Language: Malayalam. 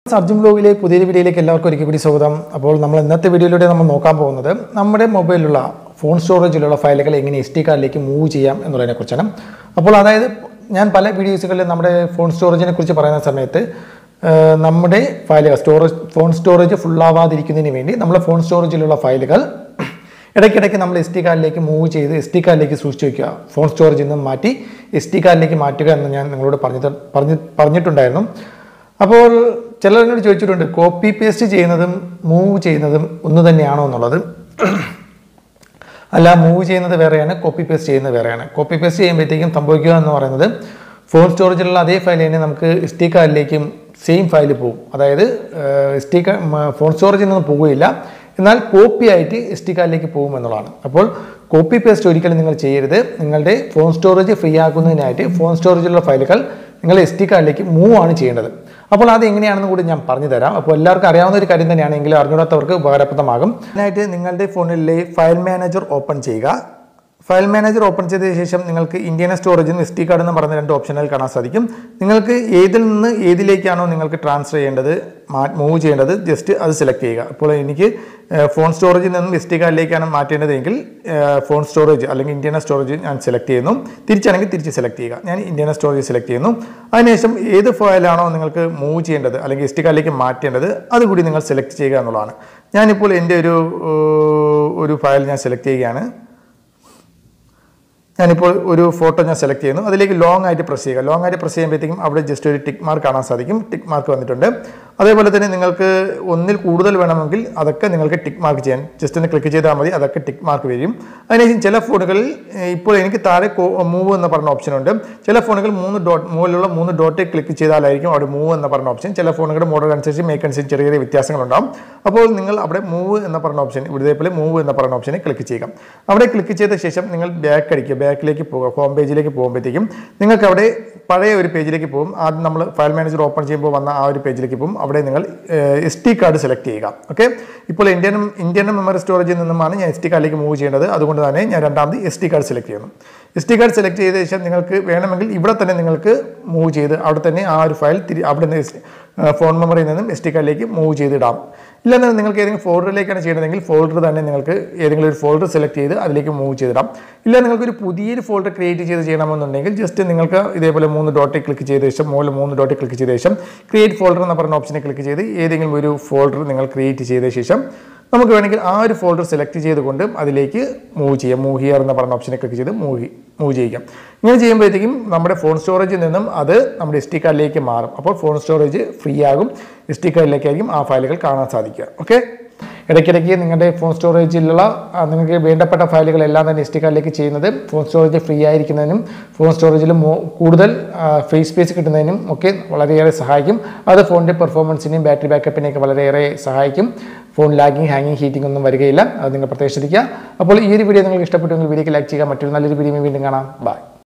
അർജുൻ ബ്ലോഗിലെ പുതിയൊരു വീഡിയോയിലേക്ക് എല്ലാവർക്കും ഒരിക്കൽ കൂടി സ്വാഗതം അപ്പോൾ നമ്മൾ ഇന്നത്തെ വീഡിയോയിലൂടെ നമ്മൾ നോക്കാൻ പോകുന്നത് നമ്മുടെ മൊബൈലിലുള്ള ഫോൺ സ്റ്റോറേജിലുള്ള ഫയലുകൾ എങ്ങനെ എസ് ടി കാർഡിലേക്ക് മൂവ് ചെയ്യാം എന്നുള്ളതിനെ കുറിച്ചാണ് അപ്പോൾ അതായത് ഞാൻ പല വീഡിയോസുകളിൽ നമ്മുടെ ഫോൺ സ്റ്റോറേജിനെ കുറിച്ച് പറയുന്ന സമയത്ത് ആ, നമ്മുടെ ഫയലുകൾ സ്റ്റോറേജ് ഫോൺ സ്റ്റോറേജ് ഫുള്ളാവാതിരിക്കുന്നതിന് വേണ്ടി നമ്മുടെ ഫോൺ സ്റ്റോറേജിലുള്ള ഫയലുകൾ ഇടയ്ക്കിടയ്ക്ക് നമ്മൾ എസ് ടി കാർഡിലേക്ക് മൂവ് ചെയ്ത് എസ് ടി കാർഡിലേക്ക് സൂക്ഷിച്ച് വയ്ക്കുക ഫോൺ സ്റ്റോറേജിൽ നിന്ന് മാറ്റി എസ് ടി കാർഡിലേക്ക് മാറ്റുക എന്ന് ഞാൻ നിങ്ങളോട് പറഞ്ഞത് പറഞ്ഞ് പറഞ്ഞിട്ടുണ്ടായിരുന്നു അപ്പോൾ ചിലർ എന്നോട് ചോദിച്ചിട്ടുണ്ട് കോപ്പി പേസ്റ്റ് ചെയ്യുന്നതും മൂവ് ചെയ്യുന്നതും ഒന്ന് തന്നെയാണോ എന്നുള്ളത് അല്ല മൂവ് ചെയ്യുന്നത് വേറെയാണ് കോപ്പി പേസ്റ്റ് ചെയ്യുന്നത് വേറെയാണ് കോപ്പി പേസ്റ്റ് ചെയ്യുമ്പോഴത്തേക്കും സംഭവിക്കുക എന്ന് പറയുന്നത് ഫോൺ സ്റ്റോറേജിലുള്ള അതേ ഫയൽ തന്നെ നമുക്ക് എസ് ടി കാർഡിലേക്കും സെയിം ഫയൽ പോകും അതായത് എസ് ടി ഫോൺ സ്റ്റോറേജിൽ നിന്ന് പോവുകയില്ല എന്നാൽ കോപ്പി ആയിട്ട് എസ് ടി കാർഡിലേക്ക് പോകും എന്നുള്ളതാണ് അപ്പോൾ കോപ്പി പേസ്റ്റ് ഒരിക്കലും നിങ്ങൾ ചെയ്യരുത് നിങ്ങളുടെ ഫോൺ സ്റ്റോറേജ് ഫ്രീ ആക്കുന്നതിനായിട്ട് ഫോൺ സ്റ്റോറേജിലുള്ള ഫയലുകൾ നിങ്ങൾ എസ് ടി കാർഡിലേക്ക് മൂവ് ആണ് ചെയ്യേണ്ടത് അപ്പോൾ അത് എങ്ങനെയാണെന്ന് കൂടി ഞാൻ പറഞ്ഞു തരാം അപ്പോൾ എല്ലാവർക്കും അറിയാവുന്ന ഒരു കാര്യം തന്നെയാണെങ്കിൽ അറിഞ്ഞൂടാത്തവർക്ക് ഉപകാരപ്രദമാകും അതിനായിട്ട് നിങ്ങളുടെ ഫോണിലെ ഫയൽ മാനേജർ ഓപ്പൺ ചെയ്യുക ഫയൽ മാനേജർ ഓപ്പൺ ചെയ്ത ശേഷം നിങ്ങൾക്ക് ഇന്ത്യൻ സ്റ്റോറേജിൽ നിന്ന് എസ് ടി കാർഡ് എന്ന് പറഞ്ഞ രണ്ട് ഓപ്ഷനുകൾ കാണാൻ സാധിക്കും നിങ്ങൾക്ക് ഏതിൽ നിന്ന് ഏതിലേക്കാണോ നിങ്ങൾക്ക് ട്രാൻസ്ഫർ ചെയ്യേണ്ടത് മൂവ് ചെയ്യേണ്ടത് ജസ്റ്റ് അത് സെലക്ട് ചെയ്യുക അപ്പോൾ എനിക്ക് ഏഹ്, ഫോൺ സ്റ്റോറേജിൽ നിന്നും എസ് ടി കാർഡിലേക്കാണ് മാറ്റേണ്ടതെങ്കിൽ ഏഹ്, ഫോൺ സ്റ്റോറേജ് അല്ലെങ്കിൽ ഇന്ത്യൻ സ്റ്റോറേജ് ഞാൻ സെലക്ട് ചെയ്യുന്നു തിരിച്ചാണെങ്കിൽ തിരിച്ച് സെലക്ട് ചെയ്യുക ഞാൻ ഇന്ത്യൻ സ്റ്റോറേജ് സെലക്ട് ചെയ്യുന്നു അതിനുശേഷം ഏത് ഫയലാണോ നിങ്ങൾക്ക് മൂവ് ചെയ്യേണ്ടത് അല്ലെങ്കിൽ എസ് ടി കാർഡിലേക്ക് മാറ്റേണ്ടത് അതുകൂടി നിങ്ങൾ സെലക്ട് ചെയ്യുക എന്നുള്ളതാണ് ഞാനിപ്പോൾ എൻ്റെ ഒരു ഏഹ്, ഒരു ഫയൽ ഞാൻ സെലക്ട് ചെയ്യുകയാണ് ഞാനിപ്പോൾ ഒരു ഫോട്ടോ ഞാൻ സെലക്ട് ചെയ്യുന്നു അതിലേക്ക് ലോങ് ആയിട്ട് പ്രസ് ചെയ്യുക ലോങ് ആയിട്ട് പ്രസ് ചെയ്യുമ്പോഴത്തേക്കും അവിടെ ജസ്റ്റ് ഒരു ടിക്ക് മാർക്ക് കാണാൻ സാധിക്കും ടിക്ക് മാർക്ക് വന്നിട്ടുണ്ട് അതേപോലെ തന്നെ നിങ്ങൾക്ക് ഒന്നിൽ കൂടുതൽ വേണമെങ്കിൽ അതൊക്കെ നിങ്ങൾക്ക് ടിക്ക് മാർക്ക് ചെയ്യാൻ ജസ്റ്റ് ഒന്ന് ക്ലിക്ക് ചെയ്താൽ മതി അതൊക്കെ ടിക്ക് മാർക്ക് വരും അതിനുശേഷം ചില ഫോണുകളിൽ ഏഹ്, ഇപ്പോൾ എനിക്ക് താഴെ മൂവ് എന്ന് പറഞ്ഞ ഓപ്ഷൻ ഉണ്ട് ചില ഫോണുകൾ മൂന്ന് ഡോട്ട് മുകളിലുള്ള മൂന്ന് ഡോട്ട് ക്ലിക്ക് ചെയ്താലായിരിക്കും അവിടെ മൂവ് എന്ന് പറഞ്ഞ ഓപ്ഷൻ ചില ഫോണുകളുടെ മോഡൽ അനുസരിച്ച് മേക്ക് അനുസരിച്ച് ചെറിയ ചെറിയ വ്യത്യാസങ്ങളുണ്ടാവും അപ്പോൾ നിങ്ങൾ അവിടെ മൂവ് എന്ന് പറഞ്ഞ ഓപ്ഷൻ ഇതേപോലെ മൂവ് എന്ന് പറഞ്ഞ ഓപ്ഷനെ ക്ലിക്ക് ചെയ്യുക അവിടെ ക്ലിക്ക് ചെയ്ത ശേഷം നിങ്ങൾ ബാക്ക് അടിക്കുക ബാക്കിലേക്ക് പോകുക ഹോം പേജിലേക്ക് പോകുമ്പോഴത്തേക്കും നിങ്ങൾക്ക് അവിടെ പഴയ ഒരു പേജിലേക്ക് പോകും ആദ്യം നമ്മൾ ഫയൽ മാനേജർ ഓപ്പൺ ചെയ്യുമ്പോൾ വന്ന ആ ഒരു പേജിലേക്ക് പോകും അവിടെ നിങ്ങൾ എസ് ടി കാർഡ് സെലക്ട് ചെയ്യുക ഓക്കെ ഇപ്പോൾ ഇന്ത്യൻ ഇന്ത്യൻ മെമ്മറി സ്റ്റോറേജിൽ നിന്നുമാണ് ഞാൻ എസ് ടി കാർഡിലേക്ക് മൂവ് ചെയ്യേണ്ടത് അതുകൊണ്ട് തന്നെ ഞാൻ രണ്ടാമത് എസ് ടി കാർഡ് സെലക്ട് ചെയ്യുന്നു എസ് ടി കാർഡ് സെലക്ട് ചെയ്ത ശേഷം നിങ്ങൾക്ക് വേണമെങ്കിൽ ഇവിടെ തന്നെ നിങ്ങൾക്ക് മൂവ് ചെയ്ത് അവിടെ തന്നെ ആ ഒരു ഫയൽ തിരി അവിടെ നിന്ന് ഫോൺ മെമ്മറിയിൽ നിന്നും എസ് ടി കാർഡിലേക്ക് മൂവ് ചെയ്തിടാം ഇല്ലെന്ന് നിങ്ങൾക്ക് ഏതെങ്കിലും ഫോൾഡറിലേക്കാണ് ചെയ്യണമെങ്കിൽ ഫോൾഡർ തന്നെ നിങ്ങൾക്ക് ഏതെങ്കിലും ഒരു ഫോൾഡർ സെലക്ട് ചെയ്ത് അതിലേക്ക് മൂവ് ചെയ്തിടാം ഇല്ല നിങ്ങൾക്ക് ഒരു പുതിയൊരു ഫോൾഡർ ക്രിയേറ്റ് ചെയ്ത് ചെയ്യണമെന്നുണ്ടെങ്കിൽ ജസ്റ്റ് നിങ്ങൾക്ക് ഇതേപോലെ മൂന്ന് ഡോട്ടിൽ ക്ലിക്ക് ചെയ്ത ശേഷം മുകളിൽ മൂന്ന് ഡോട്ടിൽ ക്ലിക്ക് ചെയ്ത ശേഷം ക്രിയേറ്റ് ഫോൾഡർ എന്ന് പറഞ്ഞ ഓപ്ഷനെ ക്ലിക്ക് ചെയ്ത് ഏതെങ്കിലും ഒരു ഫോൾഡർ നിങ്ങൾ ക്രിയേറ്റ് ചെയ്ത ശേഷം നമുക്ക് വേണമെങ്കിൽ ആ ഒരു ഫോൾഡർ സെലക്ട് ചെയ്തുകൊണ്ട് അതിലേക്ക് മൂവ് ചെയ്യാം മൂവ് ഹിയർ എന്ന് പറഞ്ഞ ഓപ്ഷനെ ക്ലിക്ക് ചെയ്ത് മൂവ് മൂവ് ചെയ്യിക്കാം ഇങ്ങനെ ചെയ്യുമ്പോഴത്തേക്കും നമ്മുടെ ഫോൺ സ്റ്റോറേജിൽ നിന്നും അത് നമ്മുടെ എസ് ടി കാർഡിലേക്ക് മാറും അപ്പോൾ ഫോൺ സ്റ്റോറേജ് ഫ്രീ ആകും എസ് ടി കാർഡിലേക്കായിരിക്കും ആ ഫയലുകൾ കാണാൻ സാധിക്കുക ഓക്കെ ഇടയ്ക്കിടയ്ക്ക് നിങ്ങളുടെ ഫോൺ സ്റ്റോറേജിലുള്ള ആ, നിങ്ങൾക്ക് വേണ്ടപ്പെട്ട ഫയലുകളെല്ലാം തന്നെ എസ് ടി കാർഡിലേക്ക് ചെയ്യുന്നത് ഫോൺ സ്റ്റോറേജ് ഫ്രീ ആയിരിക്കുന്നതിനും ഫോൺ സ്റ്റോറേജിൽ മോ- കൂടുതൽ ഫേസ് സ്പേസ് കിട്ടുന്നതിനും ഒക്കെ വളരെയേറെ സഹായിക്കും അത് ഫോണിൻ്റെ പെർഫോമൻസിനെയും ബാറ്ററി ബാക്കപ്പിനെയൊക്കെ വളരെയേറെ സഹായിക്കും ഫോൺ ലാഗിങ് ഹാങ്ങിങ് ഹീറ്റിംഗ് ഒന്നും വരികയില്ല അത് നിങ്ങൾ പ്രത്യേകം ശ്രദ്ധിക്കുക അപ്പോൾ ഈ ഒരു വീഡിയോ നിങ്ങൾക്ക് ഇഷ്ടപ്പെട്ടുവെങ്കിൽ വീഡിയോക്ക് ലൈക്ക് ചെയ്യുക മറ്റൊരു നല്ലൊരു വീഡിയോ വീണ്ടും കാണാം ബൈ